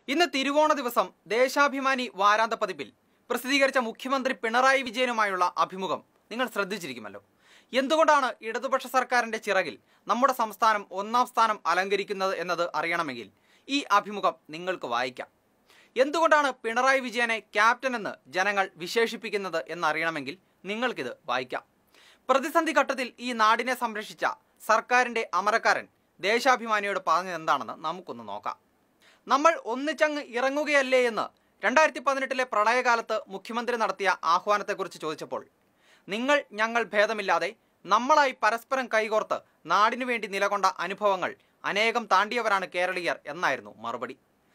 ഇന്ന് തിരുവോണ ദിവസം ദേശാഭിമാനി വാരാന്ത പതിപ്പിൽ പ്രസിദ്ധീകരിച്ച മുഖ്യമന്ത്രി പിണറായി വിജയനുമായുള്ള അഭിമുഖം നിങ്ങൾ ശ്രദ്ധിച്ചിരിക്കുമല്ലോ എന്തുകൊണ്ടാണ് ഇടതുപക്ഷ സർക്കാരിന്റെ ചിറകിൽ നമ്മുടെ സംസ്ഥാനം ഒന്നാം സ്ഥാനം അലങ്കരിക്കുന്നത് എന്നത് അറിയണമെങ്കിൽ ഈ അഭിമുഖം നിങ്ങൾക്ക് വായിക്കാം എന്തുകൊണ്ടാണ് പിണറായി വിജയനെ ക്യാപ്റ്റൻ എന്ന് ജനങ്ങൾ വിശേഷിപ്പിക്കുന്നത് എന്നറിയണമെങ്കിൽ നിങ്ങൾക്കിത് വായിക്കാം പ്രതിസന്ധി ഘട്ടത്തിൽ ഈ നാടിനെ സംരക്ഷിച്ച സർക്കാരിന്റെ അമരക്കാരൻ ദേശാഭിമാനിയോട് പറഞ്ഞത് എന്താണെന്ന് നമുക്കൊന്ന് നോക്കാം നമ്മൾ ഒന്നിച്ചങ്ങ് ഇറങ്ങുകയല്ലേ എന്ന് രണ്ടായിരത്തി പതിനെട്ടിലെ പ്രളയകാലത്ത് മുഖ്യമന്ത്രി നടത്തിയ ആഹ്വാനത്തെക്കുറിച്ച് ചോദിച്ചപ്പോൾ നിങ്ങൾ ഞങ്ങൾ ഭേദമില്ലാതെ നമ്മളായി പരസ്പരം കൈകോർത്ത് നാടിനു വേണ്ടി നിലകൊണ്ട അനുഭവങ്ങൾ അനേകം താണ്ടിയവരാണ് കേരളീയർ എന്നായിരുന്നു മറുപടി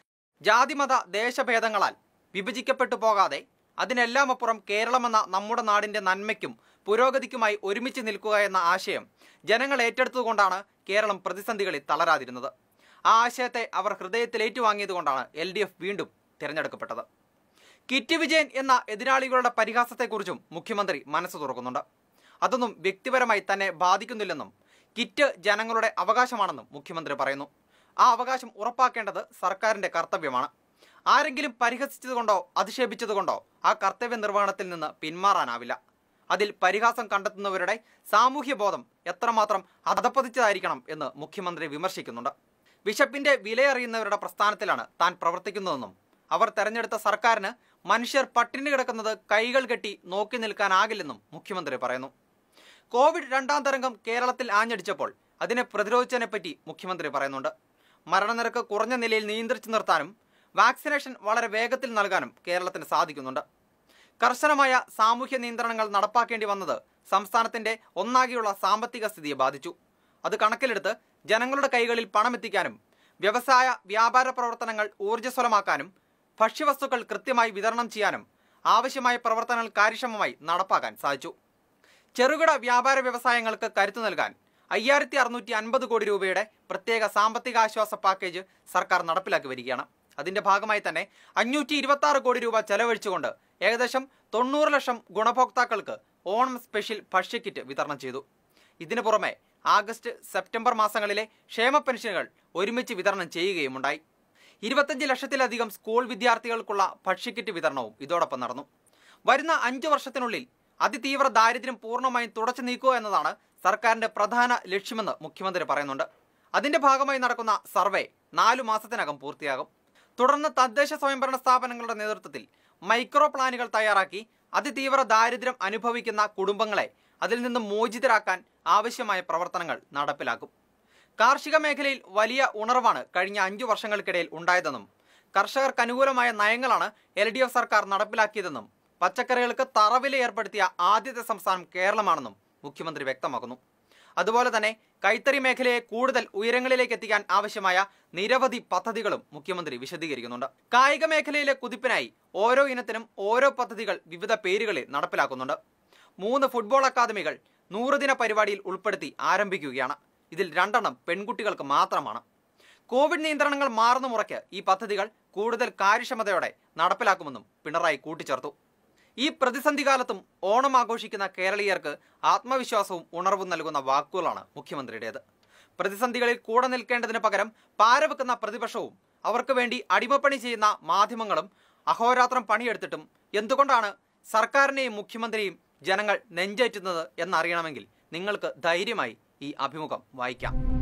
ജാതിമത ദേശഭേദങ്ങളാൽ വിഭജിക്കപ്പെട്ടു പോകാതെ അതിനെല്ലാം അപ്പുറം കേരളമെന്ന നമ്മുടെ നാടിന്റെ നന്മയ്ക്കും പുരോഗതിക്കുമായി ഒരുമിച്ച് നിൽക്കുക എന്ന ആശയം ജനങ്ങൾ ഏറ്റെടുത്തതുകൊണ്ടാണ് കേരളം പ്രതിസന്ധികളിൽ തളരാതിരുന്നത് ആ ആശയത്തെ അവർ ഹൃദയത്തിൽ ഏറ്റുവാങ്ങിയതുകൊണ്ടാണ് എൽ ഡി എഫ് വീണ്ടും തിരഞ്ഞെടുക്കപ്പെട്ടത് കിറ്റ് വിജയൻ എന്ന എതിരാളികളുടെ പരിഹാസത്തെക്കുറിച്ചും മുഖ്യമന്ത്രി മനസ്സ് തുറക്കുന്നുണ്ട് അതൊന്നും വ്യക്തിപരമായി തന്നെ ബാധിക്കുന്നില്ലെന്നും കിറ്റ് ജനങ്ങളുടെ അവകാശമാണെന്നും മുഖ്യമന്ത്രി പറയുന്നു ആ അവകാശം ഉറപ്പാക്കേണ്ടത് സർക്കാരിന്റെ കർത്തവ്യമാണ് ആരെങ്കിലും പരിഹസിച്ചതുകൊണ്ടോ അധിക്ഷേപിച്ചതുകൊണ്ടോ ആ കർത്തവ്യ നിർവഹണത്തിൽ നിന്ന് പിന്മാറാനാവില്ല അതിൽ പരിഹാസം കണ്ടെത്തുന്നവരുടെ സാമൂഹ്യ ബോധം എത്രമാത്രം അധപ്പതിച്ചതായിരിക്കണം എന്ന് മുഖ്യമന്ത്രി വിമർശിക്കുന്നുണ്ട് വിശപ്പിന്റെ വിലയറിയുന്നവരുടെ പ്രസ്ഥാനത്തിലാണ് താൻ പ്രവർത്തിക്കുന്നതെന്നും അവർ തെരഞ്ഞെടുത്ത സർക്കാരിന് മനുഷ്യർ പട്ടിണി കിടക്കുന്നത് കൈകൾ കെട്ടി നോക്കി നിൽക്കാനാകില്ലെന്നും മുഖ്യമന്ത്രി പറയുന്നു കോവിഡ് രണ്ടാം തരംഗം കേരളത്തിൽ ആഞ്ഞടിച്ചപ്പോൾ അതിനെ പ്രതിരോധിച്ചതിനെപ്പറ്റി മുഖ്യമന്ത്രി പറയുന്നുണ്ട് മരണനിരക്ക് കുറഞ്ഞ നിലയിൽ നിയന്ത്രിച്ചു നിർത്താനും വാക്സിനേഷൻ വളരെ വേഗത്തിൽ നൽകാനും കേരളത്തിന് സാധിക്കുന്നുണ്ട് കർശനമായ സാമൂഹ്യ നിയന്ത്രണങ്ങൾ നടപ്പാക്കേണ്ടി വന്നത് സംസ്ഥാനത്തിന്റെ ഒന്നാകെയുള്ള സാമ്പത്തിക സ്ഥിതിയെ ബാധിച്ചു അത് കണക്കിലെടുത്ത് ജനങ്ങളുടെ കൈകളിൽ പണമെത്തിക്കാനും വ്യവസായ വ്യാപാര പ്രവർത്തനങ്ങൾ ഊർജ്ജസ്വലമാക്കാനും ഭക്ഷ്യവസ്തുക്കൾ കൃത്യമായി വിതരണം ചെയ്യാനും ആവശ്യമായ പ്രവർത്തനങ്ങൾ കാര്യക്ഷമമായി നടപ്പാക്കാൻ സാധിച്ചു ചെറുകിട വ്യാപാര വ്യവസായങ്ങൾക്ക് കരുത്തു നൽകാൻ അയ്യായിരത്തി അറുന്നൂറ്റി അൻപത് കോടി രൂപയുടെ പ്രത്യേക സാമ്പത്തിക ആശ്വാസ പാക്കേജ് സർക്കാർ നടപ്പിലാക്കി വരികയാണ് അതിന്റെ ഭാഗമായി തന്നെ അഞ്ഞൂറ്റി ഇരുപത്തി ആറ് കോടി രൂപ ചെലവഴിച്ചുകൊണ്ട് ഏകദേശം തൊണ്ണൂറ് ലക്ഷം ഗുണഭോക്താക്കൾക്ക് ഓണം സ്പെഷ്യൽ ഭക്ഷ്യക്കിറ്റ് വിതരണം ചെയ്തു ഇതിനു പുറമെ ആഗസ്റ്റ് സെപ്റ്റംബർ മാസങ്ങളിലെ ക്ഷേമ പെൻഷനുകൾ ഒരുമിച്ച് വിതരണം ചെയ്യുകയുമുണ്ടായി ഇരുപത്തഞ്ച് ലക്ഷത്തിലധികം സ്കൂൾ വിദ്യാർത്ഥികൾക്കുള്ള ഭക്ഷ്യക്കിറ്റ് വിതരണവും ഇതോടൊപ്പം നടന്നു വരുന്ന അഞ്ചു വർഷത്തിനുള്ളിൽ അതിതീവ്ര ദാരിദ്ര്യം പൂർണ്ണമായും തുടച്ചു നീക്കുക എന്നതാണ് സർക്കാരിന്റെ പ്രധാന ലക്ഷ്യമെന്ന് മുഖ്യമന്ത്രി പറയുന്നുണ്ട് അതിന്റെ ഭാഗമായി നടക്കുന്ന സർവേ നാലു മാസത്തിനകം പൂർത്തിയാകും തുടർന്ന് തദ്ദേശ സ്വയംഭരണ സ്ഥാപനങ്ങളുടെ നേതൃത്വത്തിൽ മൈക്രോ പ്ലാനുകൾ തയ്യാറാക്കി അതിതീവ്ര ദാരിദ്ര്യം അനുഭവിക്കുന്ന കുടുംബങ്ങളെ അതിൽ നിന്നും മോചിതരാക്കാൻ ആവശ്യമായ പ്രവർത്തനങ്ങൾ നടപ്പിലാക്കും കാർഷിക മേഖലയിൽ വലിയ ഉണർവാണ് കഴിഞ്ഞ അഞ്ചു വർഷങ്ങൾക്കിടയിൽ ഉണ്ടായതെന്നും കർഷകർക്ക് അനുകൂലമായ നയങ്ങളാണ് എൽ ഡി എഫ് സർക്കാർ നടപ്പിലാക്കിയതെന്നും പച്ചക്കറികൾക്ക് തറവില ഏർപ്പെടുത്തിയ ആദ്യത്തെ സംസ്ഥാനം കേരളമാണെന്നും മുഖ്യമന്ത്രി വ്യക്തമാക്കുന്നു അതുപോലെ തന്നെ കൈത്തറി മേഖലയെ കൂടുതൽ ഉയരങ്ങളിലേക്ക് എത്തിക്കാൻ ആവശ്യമായ നിരവധി പദ്ധതികളും മുഖ്യമന്ത്രി വിശദീകരിക്കുന്നുണ്ട് കായിക മേഖലയിലെ കുതിപ്പിനായി ഓരോ ഇനത്തിനും ഓരോ പദ്ധതികൾ വിവിധ പേരുകളിൽ നടപ്പിലാക്കുന്നുണ്ട് മൂന്ന് ഫുട്ബോൾ അക്കാദമികൾ നൂറുദിന പരിപാടിയിൽ ഉൾപ്പെടുത്തി ആരംഭിക്കുകയാണ് ഇതിൽ രണ്ടെണ്ണം പെൺകുട്ടികൾക്ക് മാത്രമാണ് കോവിഡ് നിയന്ത്രണങ്ങൾ മാറുന്ന മുറയ്ക്ക് ഈ പദ്ധതികൾ കൂടുതൽ കാര്യക്ഷമതയോടെ നടപ്പിലാക്കുമെന്നും പിണറായി കൂട്ടിച്ചേർത്തു ഈ പ്രതിസന്ധി കാലത്തും ഓണം ആഘോഷിക്കുന്ന കേരളീയർക്ക് ആത്മവിശ്വാസവും ഉണർവും നൽകുന്ന വാക്കുകളാണ് മുഖ്യമന്ത്രിയുടേത് പ്രതിസന്ധികളിൽ കൂടെ നിൽക്കേണ്ടതിന് പകരം പാരവെക്കുന്ന പ്രതിപക്ഷവും അവർക്ക് വേണ്ടി അടിമപ്പണി ചെയ്യുന്ന മാധ്യമങ്ങളും അഹോരാത്രം പണിയെടുത്തിട്ടും എന്തുകൊണ്ടാണ് സർക്കാരിനെയും മുഖ്യമന്ത്രിയും ജനങ്ങൾ നെഞ്ചേറ്റുന്നത് എന്നറിയണമെങ്കിൽ നിങ്ങൾക്ക് ധൈര്യമായി ഈ അഭിമുഖം വായിക്കാം